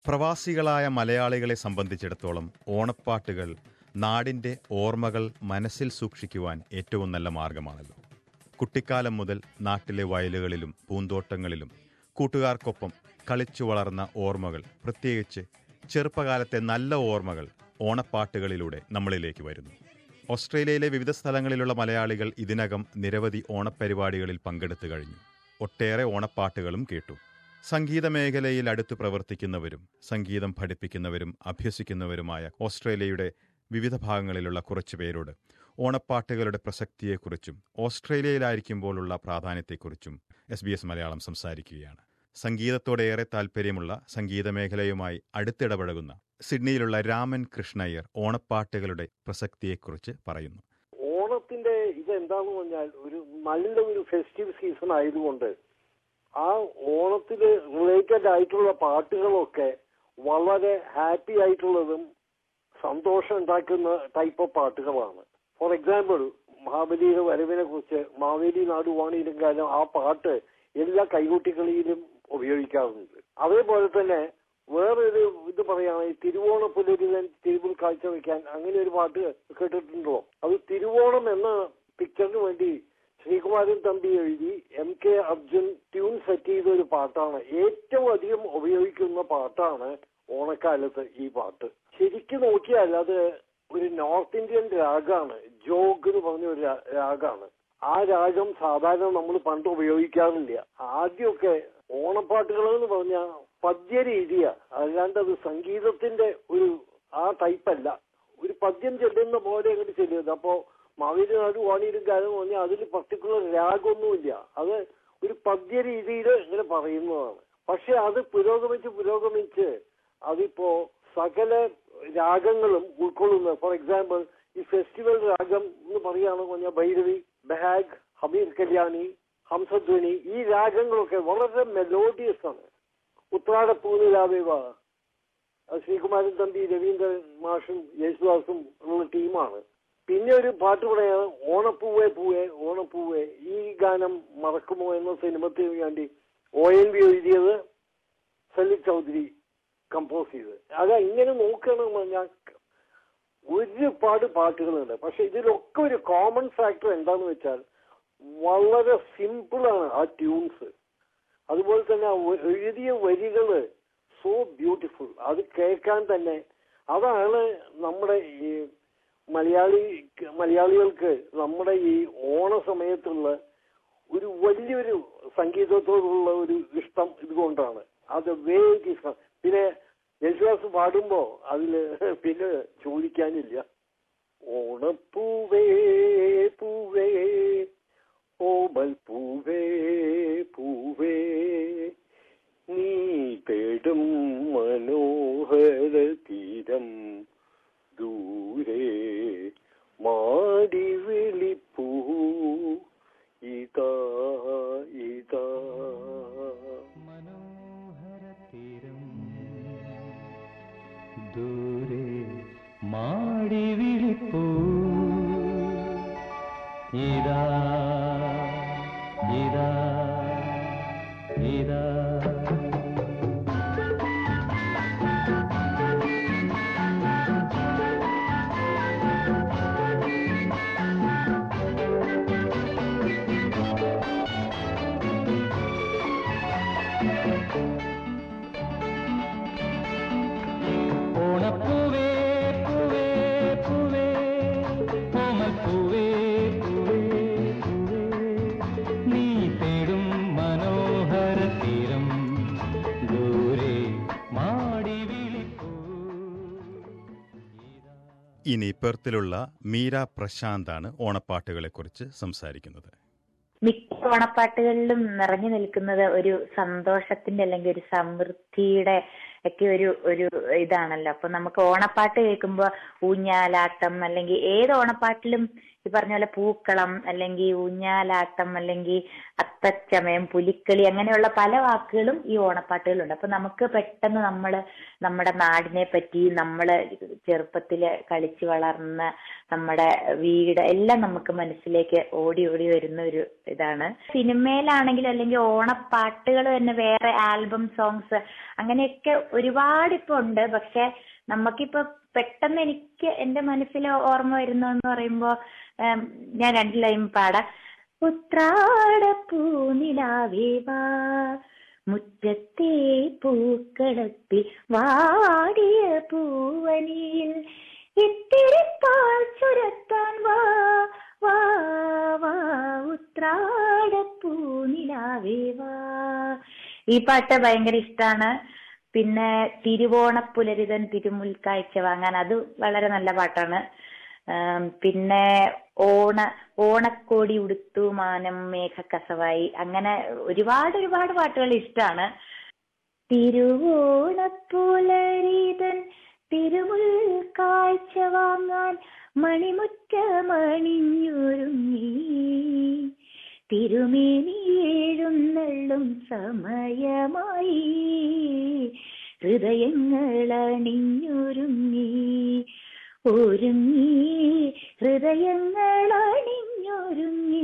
പ്രവാസികളായ മലയാളികളെ സംബന്ധിച്ചിടത്തോളം ഓണപ്പാട്ടുകൾ നാടിൻ്റെ ഓർമ്മകൾ മനസ്സിൽ സൂക്ഷിക്കുവാൻ ഏറ്റവും നല്ല മാർഗമാണല്ലോ കുട്ടിക്കാലം മുതൽ നാട്ടിലെ വയലുകളിലും പൂന്തോട്ടങ്ങളിലും കൂട്ടുകാർക്കൊപ്പം കളിച്ചു വളർന്ന ഓർമ്മകൾ പ്രത്യേകിച്ച് ചെറുപ്പകാലത്തെ നല്ല ഓർമ്മകൾ ഓണപ്പാട്ടുകളിലൂടെ നമ്മളിലേക്ക് വരുന്നു ഓസ്ട്രേലിയയിലെ വിവിധ സ്ഥലങ്ങളിലുള്ള മലയാളികൾ ഇതിനകം നിരവധി ഓണപ്പരിപാടികളിൽ പങ്കെടുത്തു കഴിഞ്ഞു ഒട്ടേറെ ഓണപ്പാട്ടുകളും കേട്ടു സംഗീത മേഖലയിൽ അടുത്ത് പ്രവർത്തിക്കുന്നവരും സംഗീതം പഠിപ്പിക്കുന്നവരും അഭ്യസിക്കുന്നവരുമായ ഓസ്ട്രേലിയയുടെ വിവിധ ഭാഗങ്ങളിലുള്ള കുറച്ചു പേരോട് ഓണപ്പാട്ടുകളുടെ പ്രസക്തിയെക്കുറിച്ചും ഓസ്ട്രേലിയയിലായിരിക്കുമ്പോഴുള്ള പ്രാധാന്യത്തെക്കുറിച്ചും എസ് ബി എസ് മലയാളം സംസാരിക്കുകയാണ് സംഗീതത്തോടെ ഏറെ താല്പര്യമുള്ള സംഗീത മേഖലയുമായി അടുത്തിടപഴകുന്ന സിഡ്നിയിലുള്ള രാമൻ കൃഷ്ണയ്യർ ഓണപ്പാട്ടുകളുടെ പ്രസക്തിയെക്കുറിച്ച് പറയുന്നു ഓണത്തിന്റെ ഇത് എന്താന്ന് പറഞ്ഞാൽ ഒരു നല്ല ഒരു ഫെസ്റ്റീവ് സീസൺ ആയതുകൊണ്ട് ആ ഓണത്തിന് റിലേറ്റഡ് ആയിട്ടുള്ള പാട്ടുകളൊക്കെ വളരെ ഹാപ്പി ആയിട്ടുള്ളതും സന്തോഷം ഉണ്ടാക്കുന്ന ടൈപ്പ് ഓഫ് പാട്ടുകളാണ് ഫോർ എക്സാമ്പിൾ മഹാബലിയുടെ വരവിനെ കുറിച്ച് മാവേലി നാടുവാണിയിലും കാലം ആ പാട്ട് എല്ലാ കൈകൊട്ടികളിയിലും ഉപയോഗിക്കാറുണ്ട് അതേപോലെ തന്നെ വേറൊരു ഇത് പറയുകയാണെങ്കിൽ തിരുവോണ പുലരിതൻ തിരുവിൽ കാഴ്ചവെക്കാൻ അങ്ങനെ ഒരു പാട്ട് കേട്ടിട്ടുണ്ടോ അത് തിരുവോണം എന്ന പിക്ചറിന് വേണ്ടി ശ്രീകുമാരൻ തമ്പി എഴുതി M K Arjun tune set ചെയ്ത ഒരു പാട്ടാണ് ഏറ്റവും അധികം ഉപയോഗിക്കുന്ന പാട്ടാണ് ഓണക്കാലത്ത് ഈ പാട്ട് ശരിക്കും നോക്കിയാൽ അത് ഒരു നോർത്ത് ഇന്ത്യൻ രാഗാണ് ജോഗ് എന്ന് പറഞ്ഞ ഒരു രാ- രാഗാണ് ആ രാഗം സാധാരണ നമ്മൾ പണ്ട് ഉപയോഗിക്കാറില്ല ആദ്യമൊക്കെ ഓണപ്പാട്ടുകൾ എന്ന് പറഞ്ഞാൽ പദ്യരീതിയാ അല്ലാണ്ട് അത് സംഗീതത്തിന്റെ ഒരു ആ ടൈപ്പല്ല ഒരു പദ്യം ചെല്ലുന്ന പോലെ അങ്ങോട്ട് ചെല്ലുന്നത് അപ്പോ മാവേലി നാട് വാണിയിലും കാലം എന്ന് പറഞ്ഞാൽ അതിൽ പർട്ടിക്കുലർ രാഗമൊന്നുമില്ല അത് ഒരു പദ്യ രീതിയിൽ ഇങ്ങനെ പറയുന്നതാണ് പക്ഷെ അത് പുരോഗമിച്ച് പുരോഗമിച്ച് അതിപ്പോ സകല രാഗങ്ങളും ഉൾക്കൊള്ളുന്ന ഫോർ എക്സാമ്പിൾ ഈ ഫെസ്റ്റിവൽ രാഗം എന്ന് പറയുകയാണെന്ന് പറഞ്ഞാൽ ഭൈരവി ബഹാഗ് ഹബീർ കല്യാണി ഹംസധ്വനി ഈ രാഗങ്ങളൊക്കെ വളരെ മെലോഡിയസ് ആണ് ഉത്രാടപ്പൂനിലാവേവ അത് ശ്രീകുമാരൻ തമ്പി രവീന്ദ്രൻ മാഷും യേശുദാസും ഉള്ള ടീമാണ് പിന്നെ ഒരു പാട്ട് പറയാണ് ഓണപ്പൂവേ പൂവേ ഓണപ്പൂവേ ഈ ഗാനം മറക്കുമോ എന്ന സിനിമത്തിന് വേണ്ടി ഒ എൻ വി എഴുതിയത് സലിത് ചൗധരി കമ്പോസ് ചെയ്ത് അതാ ഇങ്ങനെ നോക്കണം ഞാൻ ഒരുപാട് പാട്ടുകളുണ്ട് പക്ഷെ ഇതിലൊക്കെ ഒരു കോമൺ ഫാക്ടർ എന്താന്ന് വെച്ചാൽ വളരെ സിമ്പിളാണ് ആ ട്യൂൺസ് അതുപോലെ തന്നെ ആ ഒ- എഴുതിയ വരികള് സോ ബ്യൂട്ടിഫുൾ അത് കേൾക്കാൻ തന്നെ അതാണ് നമ്മുടെ ഈ മലയാളി മലയാളികൾക്ക് നമ്മുടെ ഈ ഓണ സമയത്തുള്ള ഒരു വലിയൊരു സംഗീതത്തോടുള്ള ഒരു ഇഷ്ടം ഇതുകൊണ്ടാണ് അത് വേഗ ഇഷ്ടം പിന്നെ യേശുദാസ് പാടുമ്പോ അതില് പിന്നെ ചോദിക്കാനില്ല ഓണപ്പൂവേ പൂവേ ഓമൽ പൂവേ പൂവേ നീ തേടും മനോഹര തീരം ദൂരെ മാടി വിളിപ്പൂ ഇതാ ഇതാ മനോഹരതീരം ദൂരെ മാടി വിളിപ്പൂ ഇതാ ഇതാ ഇതാ ഓണപ്പൂവേ പൂവേ പൂവേ ഓമൽപ്പൂവേ പൂവേ പൂവേ നീ തേടും മനോഹര തീരം ദൂരെ മാടി വിളിപ്പൂ ഇനി പെർത്തിലുള്ള മീര പ്രശാന്താണ് ഓണപ്പാട്ടുകളെക്കുറിച്ച് സംസാരിക്കുന്നത് മിക്ക ഓണപ്പാട്ടുകളിലും നിറഞ്ഞു നിൽക്കുന്നത് ഒരു സന്തോഷത്തിന്റെ അല്ലെങ്കിൽ ഒരു സമൃദ്ധിയുടെ ഒക്കെ ഒരു ഒരു ഇതാണല്ലോ അപ്പൊ നമുക്ക് ഓണപ്പാട്ട് കേൾക്കുമ്പോ ഊഞ്ഞാലാട്ടം അല്ലെങ്കിൽ ഏത് ഓണപ്പാട്ടിലും ഈ പറഞ്ഞ പോലെ പൂക്കളം അല്ലെങ്കിൽ ഊഞ്ഞാലാട്ടം അല്ലെങ്കിൽ അത്തച്ചമയം പുലിക്കളി അങ്ങനെയുള്ള പല വാക്കുകളും ഈ ഓണപ്പാട്ടുകളുണ്ട് അപ്പൊ നമുക്ക് പെട്ടെന്ന് നമ്മൾ നമ്മുടെ നാടിനെ പറ്റി നമ്മള് ചെറുപ്പത്തില് കളിച്ചു വളർന്ന നമ്മുടെ വീട് എല്ലാം നമുക്ക് മനസ്സിലേക്ക് ഓടി ഓടി വരുന്ന ഒരു ഇതാണ് സിനിമയിലാണെങ്കിലും അല്ലെങ്കിൽ ഓണപ്പാട്ടുകൾ തന്നെ വേറെ ആൽബം സോങ്സ് അങ്ങനെയൊക്കെ ഒരുപാട് ഇപ്പൊ ഉണ്ട് പക്ഷെ നമുക്കിപ്പോ പെട്ടെന്ന് എനിക്ക് എന്റെ മനസ്സിൽ ഓർമ്മ വരുന്നതെന്ന് പറയുമ്പോ ഉം, ഞാൻ രണ്ട് ലൈൻ പാടാം ഉത്രാടപ്പൂനിലാവേ വാ മുറ്റത്തെ പൂക്കളത്തിൽ വാടിയ പൂവനിയിൽ ഇത്തിരി പാൽ ചുരത്താൻ വാ വാ വാ ഉത്രാടപ്പൂനിലാവേ വാ ഈ പാട്ട് ഭയങ്കര ഇഷ്ടാണ് പിന്നെ തിരുവോണപ്പുലരിതൻ തിരുമുൽക്കാഴ്ച വാങ്ങാൻ അത് വളരെ നല്ല പാട്ടാണ് ആം, പിന്നെ ഓണ ഓണക്കോടി ഉടുത്തു മാനം മേഘ കസവായി അങ്ങനെ ഒരുപാട് ഒരുപാട് പാട്ടുകൾ ഇഷ്ടമാണ് തിരുവോണപ്പുലരിതൻ തിരുമുൽ കാഴ്ച വാങ്ങാൻ മണിമുറ്റമണിഞ്ഞൊരുങ്ങി തിരുമേനി എഴുന്നള്ളും സമയമായി ഹൃദയങ്ങൾ അണിഞ്ഞൊരുങ്ങി ഒരുങ്ങി ഹൃദയങ്ങൾ അണിഞ്ഞൊരുങ്ങി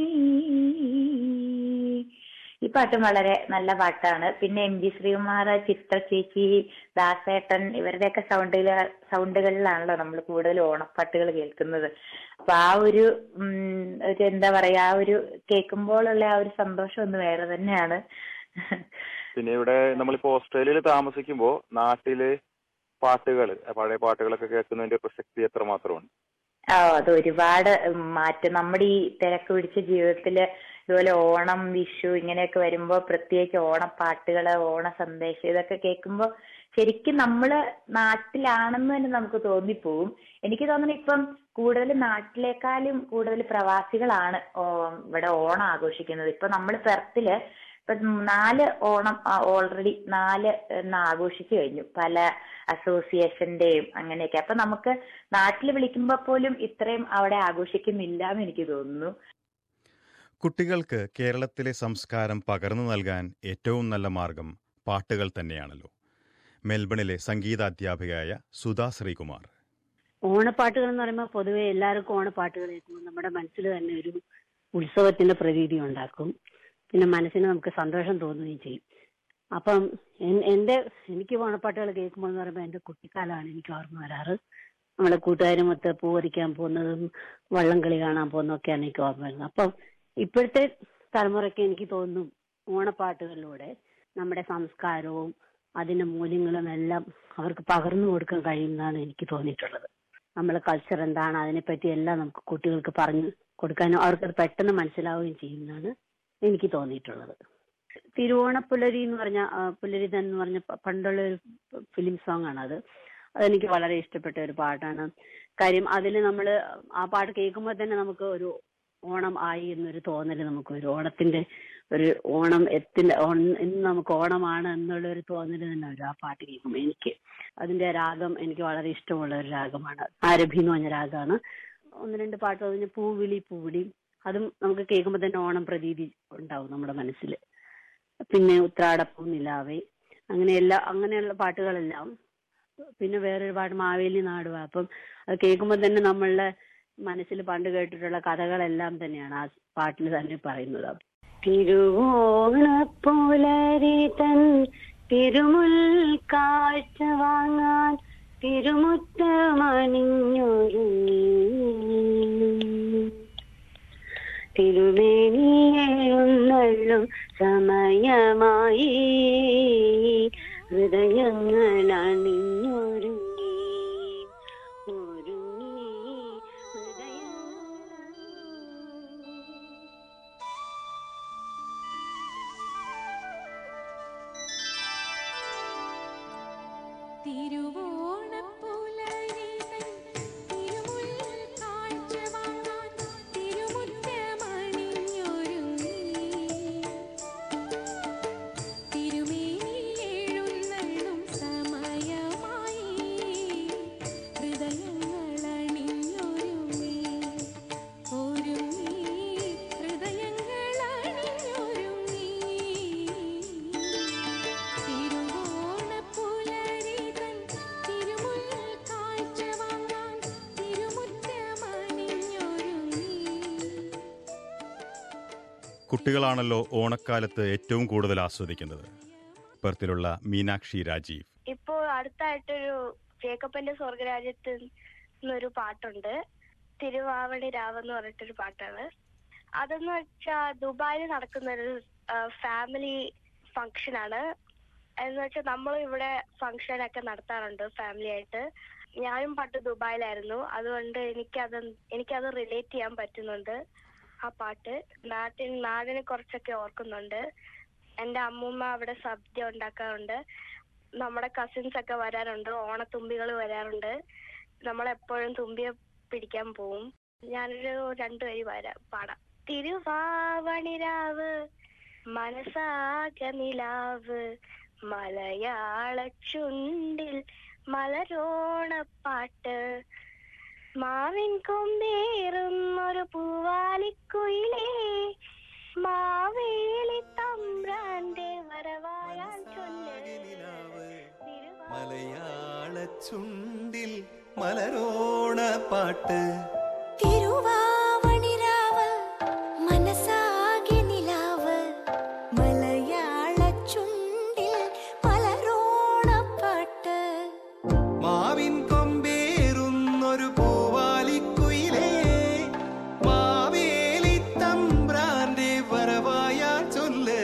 ഈ പാട്ടും വളരെ നല്ല പാട്ടാണ് പിന്നെ എം ജി ശ്രീകുമാർ ചിത്ര ചേച്ചി ദാസേട്ടൻ ഇവരുടെയൊക്കെ സൗണ്ടുകൾ സൗണ്ടുകളിലാണല്ലോ നമ്മൾ കൂടുതൽ ഓണപ്പാട്ടുകൾ കേൾക്കുന്നത് അപ്പൊ ആ ഒരു ഉം, ഒരു എന്താ പറയാ ആ ഒരു കേൾക്കുമ്പോഴുള്ള ആ ഒരു സന്തോഷം ഒന്ന് വേറെ തന്നെയാണ് പിന്നെ ഇവിടെ നമ്മളിപ്പോ ഓസ്ട്രേലിയയിൽ താമസിക്കുമ്പോൾ നാട്ടില് പാട്ടുകൾ പഴയ പാട്ടുകളൊക്കെ കേൾക്കുന്നതിന്റെ പ്രസക്തി എത്രമാത്രമുണ്ട് ആ അത് ഒരുപാട് മാറ്റം നമ്മുടെ ഈ തിരക്ക് പിടിച്ച ജീവിതത്തില് ഇതുപോലെ ഓണം വിഷു ഇങ്ങനെയൊക്കെ വരുമ്പോ പ്രത്യേകിച്ച് ഓണപ്പാട്ടുകള് ഓണ സന്ദേശം ഇതൊക്കെ കേൾക്കുമ്പോ ശരിക്കും നമ്മള് നാട്ടിലാണെന്ന് തന്നെ നമുക്ക് തോന്നിപ്പോവും എനിക്ക് തോന്നുന്നു ഇപ്പം കൂടുതൽ നാട്ടിലേക്കാളും കൂടുതൽ പ്രവാസികളാണ് ഓ- ഇവിടെ ഓണം ആഘോഷിക്കുന്നത് ഇപ്പൊ നമ്മൾ പെർത്തില് ഇപ്പൊ നാല് ഓണം ഓൾറെഡി നാല് എണ്ണം ആഘോഷിച്ചു കഴിഞ്ഞു പല അസോസിയേഷന്റെയും അങ്ങനെയൊക്കെ അപ്പൊ നമുക്ക് നാട്ടിൽ വിളിക്കുമ്പോ പോലും ഇത്രയും അവിടെ ആഘോഷിക്കുന്നില്ല എന്ന് എനിക്ക് തോന്നുന്നു കുട്ടികൾക്ക് കേരളത്തിലെ സംസ്കാരം പകർന്നു നൽകാൻ ഏറ്റവും നല്ല മാർഗം പാട്ടുകൾ തന്നെയാണല്ലോ മെൽബണിലെ സംഗീതാധ്യാപികയായ സുധാ ശ്രീകുമാർ ഓണപ്പാട്ടുകൾ എന്ന് പറയുമ്പോൾ പൊതുവെ എല്ലാവർക്കും ഓണപ്പാട്ടുകൾ കേൾക്കുമ്പോൾ നമ്മുടെ മനസ്സിൽ തന്നെ ഒരു ഉത്സവത്തിന്റെ പ്രതീതി ഉണ്ടാക്കും പിന്നെ മനസ്സിന് നമുക്ക് സന്തോഷം തോന്നുകയും ചെയ്യും അപ്പം എൻ- എന്റെ എനിക്ക് ഓണപ്പാട്ടുകൾ കേൾക്കുമ്പോൾ എന്ന് പറയുമ്പോൾ എന്റെ കുട്ടിക്കാലമാണ് എനിക്ക് ഓർമ്മ വരാറ് നമ്മളെ കൂട്ടുകാരുമൊത്ത് പൂ പറിക്കാൻ പോകുന്നതും വള്ളംകളി കാണാൻ പോകുന്നതൊക്കെയാണ് എനിക്ക് ഓർമ്മ വരുന്നത് അപ്പം ഇപ്പോഴത്തെ തലമുറയ്ക്ക് എനിക്ക് തോന്നുന്നു ഓണപ്പാട്ടുകളിലൂടെ നമ്മുടെ സംസ്കാരവും അതിന്റെ മൂല്യങ്ങളും എല്ലാം അവർക്ക് പകർന്നു കൊടുക്കാൻ കഴിയുമെന്നാണ് എനിക്ക് തോന്നിയിട്ടുള്ളത് നമ്മളെ കൾച്ചർ എന്താണ് അതിനെപ്പറ്റി എല്ലാം നമുക്ക് കുട്ടികൾക്ക് പറഞ്ഞു കൊടുക്കാനും അവർക്കത് പെട്ടെന്ന് മനസ്സിലാവുകയും ചെയ്യുമെന്നാണ് എനിക്ക് തോന്നിയിട്ടുള്ളത് തിരുവോണപ്പുലരി എന്ന് പറഞ്ഞ ആ, പുലരിതൻ എന്ന് പറഞ്ഞ പ- പണ്ടുള്ള ഒരു ഫിലിം സോങ് ആണ് അത് അതെനിക്ക് വളരെ ഇഷ്ടപ്പെട്ട ഒരു പാട്ടാണ് കാര്യം അതിൽ നമ്മൾ ആ പാട്ട് കേൾക്കുമ്പോൾ തന്നെ നമുക്ക് ഒരു ഓണം ആയി എന്നൊരു തോന്നൽ നമുക്ക് വരും ഓണത്തിന്റെ ഒരു ഓണം എത്തിന്റെ ഓൺ- ഇന്ന് നമുക്ക് ഓണമാണ് എന്നുള്ള ഒരു തോന്നൽ തന്നെ വരും ആ പാട്ട് കേൾക്കുമ്പോൾ എനിക്ക് അതിന്റെ രാഗം എനിക്ക് വളരെ ഇഷ്ടമുള്ള ഒരു രാഗമാണ് ആരഭി എന്ന് പറഞ്ഞ രാഗമാണ് ഒന്ന് രണ്ട് പാട്ട് അതിന് പൂവിളി പൂവിളി അതും നമുക്ക് കേൾക്കുമ്പോൾ തന്നെ ഓണം പ്രതീതി ഉണ്ടാവും നമ്മുടെ മനസ്സിൽ പിന്നെ ഉത്രാടപ്പൂ നിലാവേ അങ്ങനെ എല്ലാ അങ്ങനെയുള്ള പാട്ടുകളെല്ലാം പിന്നെ വേറൊരു പാട്ട് മാവേലി നാടുവാ അപ്പം അത് കേൾക്കുമ്പോൾ തന്നെ നമ്മളുടെ മനസ്സിൽ പണ്ട് കേട്ടിട്ടുള്ള കഥകളെല്ലാം തന്നെയാണ് ആ പാട്ടിൽ തന്നെ പറയുന്നത് തിരുവോണപ്പുലരി തൻ തിരുമുൽ കാഴ്ച വാങ്ങാൻ തിരുമുറ്റമണിഞ്ഞൊരുങ്ങി തിരുമേനിയെഴുന്നള്ളും സമയമായി ഹൃദയങ്ങൾ അണിഞ്ഞൊരുങ്ങി ഒരുങ്ങി ഹൃദയങ്ങൾ തിരുവോണപ്പുലരിതൻ തിരുമുൽ കാഴ്ച വാങ്ങാൻ തിരുമുറ്റമണിഞ്ഞൊരുങ്ങി തിരുമേനി എഴുന്നള്ളും സമയമായി ഹൃദയങ്ങൾ അണിഞ്ഞൊരുങ്ങി ഒരുങ്ങി ഹൃദയങ്ങൾ അണിഞ്ഞൊരുങ്ങി തിരുവോണപ്പുലരിതൻ കുട്ടികളാണല്ലോ ഓണക്കാലത്ത് ഏറ്റവും കൂടുതൽ ആസ്വദിക്കുന്നത് പെർത്തിലുള്ള മീനാക്ഷി രാജീവ് ഇപ്പോ അടുത്തായിട്ടൊരു ജേക്കപ്പന്റെ സ്വർഗരാജ്യത്ത് എന്നൊരു പാട്ടുണ്ട് തിരുവാവണി രാവ് എന്ന് പറഞ്ഞിട്ടൊരു പാട്ടാണ് അതെന്ന് വെച്ചാ ദുബായിൽ നടക്കുന്ന ഒരു ഫാമിലി ഫംഗ്ഷൻ ആണ് എന്ന് വെച്ചാൽ നമ്മൾ ഇവിടെ ഫംഗ്ഷൻ ഒക്കെ നടത്താറുണ്ട് ഫാമിലി ആയിട്ട് ഞാനും പണ്ട് ദുബായിലായിരുന്നു അതുകൊണ്ട് എനിക്കത് എനിക്കത് റിലേറ്റ് ചെയ്യാൻ പറ്റുന്നുണ്ട് ആ പാട്ട് നാട്ടിൻ നാടിനെ കുറച്ചൊക്കെ ഓർക്കുന്നുണ്ട് എന്റെ അമ്മൂമ്മ അവിടെ സദ്യ ഉണ്ടാക്കാറുണ്ട് നമ്മുടെ കസിൻസ് ഒക്കെ വരാറുണ്ട് ഓണത്തുമ്പികൾ വരാറുണ്ട് നമ്മളെപ്പോഴും തുമ്പിയെ പിടിക്കാൻ പോവും ഞാനൊരു രണ്ടു വരി വരാം പാടാം തിരുവാവണിരാവ് മനസാക നിലാവ് മലയാള ചുണ്ടിൽ മലരോണപ്പാട്ട് മാവിൻ കൊമ്പേറുന്നൊരു പൂവാലിക്കുയിലേ മാവേലി തമ്പ്രാന്റെ വരവായാൽ ചൊല്ല് തിരുവാ- മലയാള ചുണ്ടിൽ മലരോണ പാട്ട് തിരുവാവണിരാവ് മനസാകെ നിലാവ് മലയാള ചുണ്ടിൽ മലരോണപ്പാട്ട് മാവിൻ കൊമ്പേറുന്നൊരു പൂവാലിക്കുയിലേ മാവേലി തമ്പ്രാന്റെ വരവായ ചൊല്ല്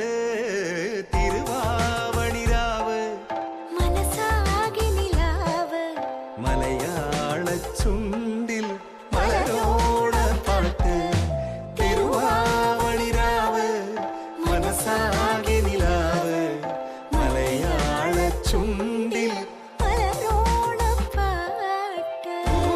തിരുവാവണിരാവ് മനസാകെ നിലാവ് മലയാള ചുണ്ടിൽ മലരോണ പാട്ട് തിരുവാവണിരാവ് മനസാകെ നിലാവ് മലയാള ചുണ്ടിൽ മലരോണപ്പാട്ട്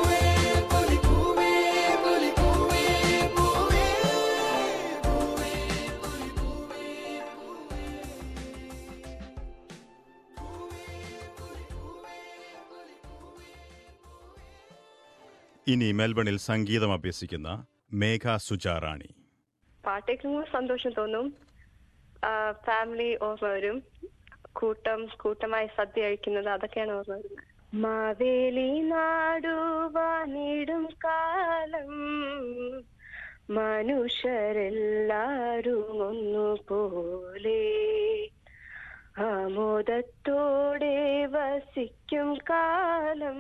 ഇനി മെൽബണിൽ സംഗീതം അഭ്യസിക്കുന്ന മേഘ സുജാറാണി പാട്ട് കേൾക്കുമ്പോൾ സന്തോഷം തോന്നും ഫാമിലി ഓർമ്മ വരും കൂട്ടം കൂട്ടമായി സദ്യ കഴിക്കുന്നത് അതൊക്കെയാണ് ഓർമ്മ വരുന്നത് മാവേലി നാടുവാനിടും കാലം മനുഷ്യരെല്ലാരും ഒന്നുപോലെ ആമോദത്തോടെ വസിക്കും കാലം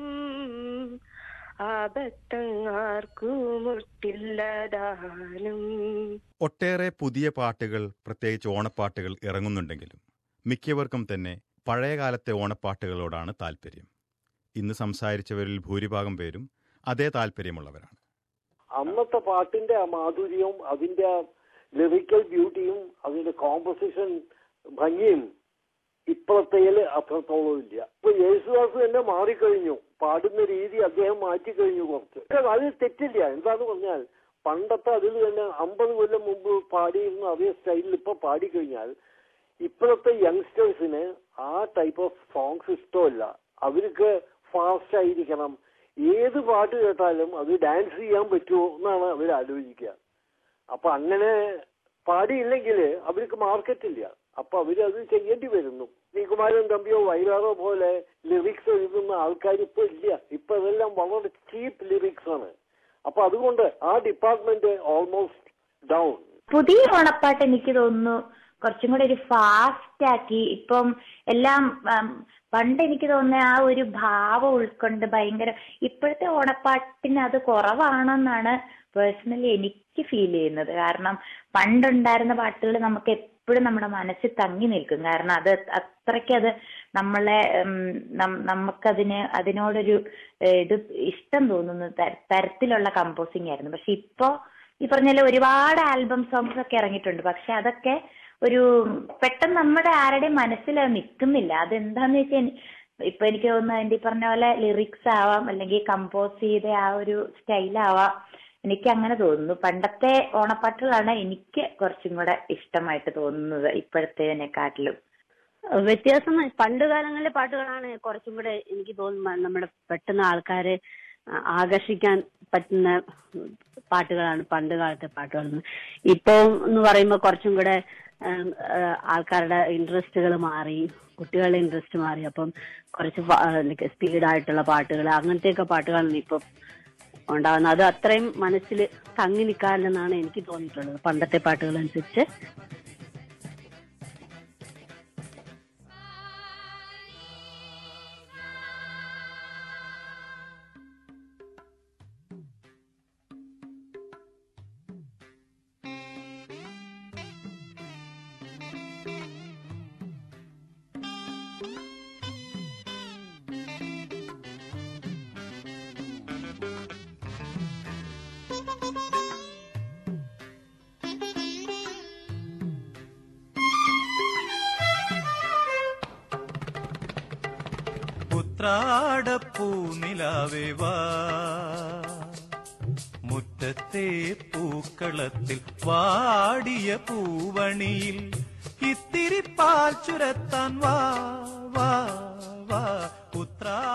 ആപത്തങ്ങാർക്കുമുട്ടില്ലതാനും ഒട്ടേറെ പുതിയ പാട്ടുകൾ പ്രത്യേകിച്ച് ഓണപ്പാട്ടുകൾ ഇറങ്ങുന്നുണ്ടെങ്കിലും മിക്കവർക്കും തന്നെ പഴയകാലത്തെ ഓണപ്പാട്ടുകളോടാണ് താല്പര്യം ഇന്ന് സംസാരിച്ചവരിൽ ഭൂരിഭാഗം പേരും അതേ താല്പര്യമുള്ളവരാണ് അന്നത്തെ പാട്ടിന്റെ ആ മാധുര്യവും അതിന്റെ ലിറിക്കൽ ബ്യൂട്ടിയും അതിന്റെ കോമ്പസിഷൻ ഭംഗിയും ഇപ്പോഴത്തേല് അത്രത്തോളം ഇല്ല ഇപ്പൊ യേശുദാസ് തന്നെ മാറിക്കഴിഞ്ഞു പാടുന്ന രീതി അദ്ദേഹം മാറ്റിക്കഴിഞ്ഞു കുറച്ച് പക്ഷെ അതിൽ തെറ്റില്ല എന്താന്ന് പറഞ്ഞാൽ പണ്ടത്തെ അതിൽ തന്നെ അമ്പത് കൊല്ലം മുമ്പ് പാടിയിരുന്ന അതേ സ്റ്റൈലിൽ ഇപ്പൊ പാടിക്കഴിഞ്ഞാൽ ഇപ്പോഴത്തെ യങ്സ്റ്റേഴ്സിന് ആ ടൈപ്പ് ഓഫ് സോങ്സ് ഇഷ്ടമല്ല അവർക്ക് ഫാസ്റ്റ് ആയിരിക്കണം ഏത് പാട്ട് കേട്ടാലും അത് ഡാൻസ് ചെയ്യാൻ പറ്റുമോ എന്നാണ് അവർ ആലോചിക്കുക അപ്പൊ അങ്ങനെ പാടിയില്ലെങ്കിൽ അവർക്ക് മാർക്കറ്റ് ഇല്ല അപ്പൊ അവരത് ചെയ്യേണ്ടി വരുന്നു ശ്രീകുമാരൻ തമ്പിയോ വൈകാറോ പോലെ ലിറിക്സ് എഴുതുന്ന ആൾക്കാർ ഇപ്പൊ ഇല്ല ഇപ്പൊ അതെല്ലാം വളരെ ചീപ്പ് ലിറിക്സ് ആണ് അപ്പൊ അതുകൊണ്ട് ആ ഡിപ്പാർട്ട്മെന്റ് ഓൾമോസ്റ്റ് ഡൗൺ പുതിയ ഓണപ്പാട്ട് എനിക്ക് തോന്നുന്നു കുറച്ചും കൂടെ ഒരു ഫാസ്റ്റ് ആക്കി ഇപ്പം എല്ലാം ഉം, പണ്ട് എനിക്ക് തോന്നുന്ന ആ ഒരു ഭാവം ഉൾക്കൊണ്ട് ഭയങ്കര ഇപ്പോഴത്തെ ഓണപ്പാട്ടിന് അത് കുറവാണെന്നാണ് പേഴ്സണലി എനിക്ക് ഫീൽ ചെയ്യുന്നത് കാരണം പണ്ടുണ്ടായിരുന്ന പാട്ടുകൾ നമുക്ക് എപ്പോഴും നമ്മുടെ മനസ്സിൽ തങ്ങി നിൽക്കും കാരണം അത് അത്രയ്ക്ക് അത് നമ്മളെ ഉം, നം- നമുക്കതിന് അതിനോടൊരു ഏഹ്, ഇത് ഇഷ്ടം തോന്നുന്ന തര- തരത്തിലുള്ള കമ്പോസിങ് ആയിരുന്നു പക്ഷെ ഇപ്പോ ഈ പറഞ്ഞ ഒരുപാട് ആൽബം സോങ്സ് ഒക്കെ ഇറങ്ങിയിട്ടുണ്ട് പക്ഷെ അതൊക്കെ ഒരു പെട്ടെന്ന് നമ്മുടെ ആരുടെയും മനസ്സിൽ അത് നിൽക്കുന്നില്ല അതെന്താന്ന് വെച്ചാൽ ഇപ്പൊ എനിക്ക് തോന്നുന്നു അതിന്റെ ഈ പറഞ്ഞ പോലെ ലിറിക്സ് ആവാം അല്ലെങ്കിൽ കമ്പോസ് ചെയ്ത ആ ഒരു സ്റ്റൈലാവാം എനിക്ക് അങ്ങനെ തോന്നുന്നു പണ്ടത്തെ ഓണപ്പാട്ടുകളാണ് എനിക്ക് കുറച്ചും കൂടെ ഇഷ്ടമായിട്ട് തോന്നുന്നത് ഇപ്പോഴത്തേനെക്കാട്ടിലും വ്യത്യാസം പണ്ട് കാലങ്ങളിലെ പാട്ടുകളാണ് കുറച്ചും കൂടെ എനിക്ക് തോന്നുന്നു നമ്മുടെ പെട്ടെന്ന് ആൾക്കാരെ ആ, ആകർഷിക്കാൻ പറ്റുന്ന പാട്ടുകളാണ് പണ്ട് കാലത്തെ പാട്ടുകൾ ഇപ്പൊ എന്ന് പറയുമ്പോൾ കുറച്ചും കൂടെ ഉം, ആ, ആൾക്കാരുടെ ഇൻട്രസ്റ്റുകൾ മാറി കുട്ടികളുടെ ഇൻട്രസ്റ്റ് മാറി അപ്പം കുറച്ച് സ്പീഡായിട്ടുള്ള പാട്ടുകൾ അങ്ങനത്തെയൊക്കെ പാട്ടുകളാണ് ഇപ്പം ഉണ്ടാകുന്നത് അത് അത്രയും മനസ്സിൽ തങ്ങി നിൽക്കാറില്ലെന്നാണ് എനിക്ക് തോന്നിയിട്ടുള്ളത് പണ്ടത്തെ പാട്ടുകൾ അനുസരിച്ച് ഉത്രാടപ്പൂ നിലാവേ വാ മുറ്റത്തെ പൂക്കളത്തിൽ വാടിയ പൂവണിയിൽ ഇത്തിരി പാൽ ചുരത്താൻ വാ വാ വാ ഉത്രാ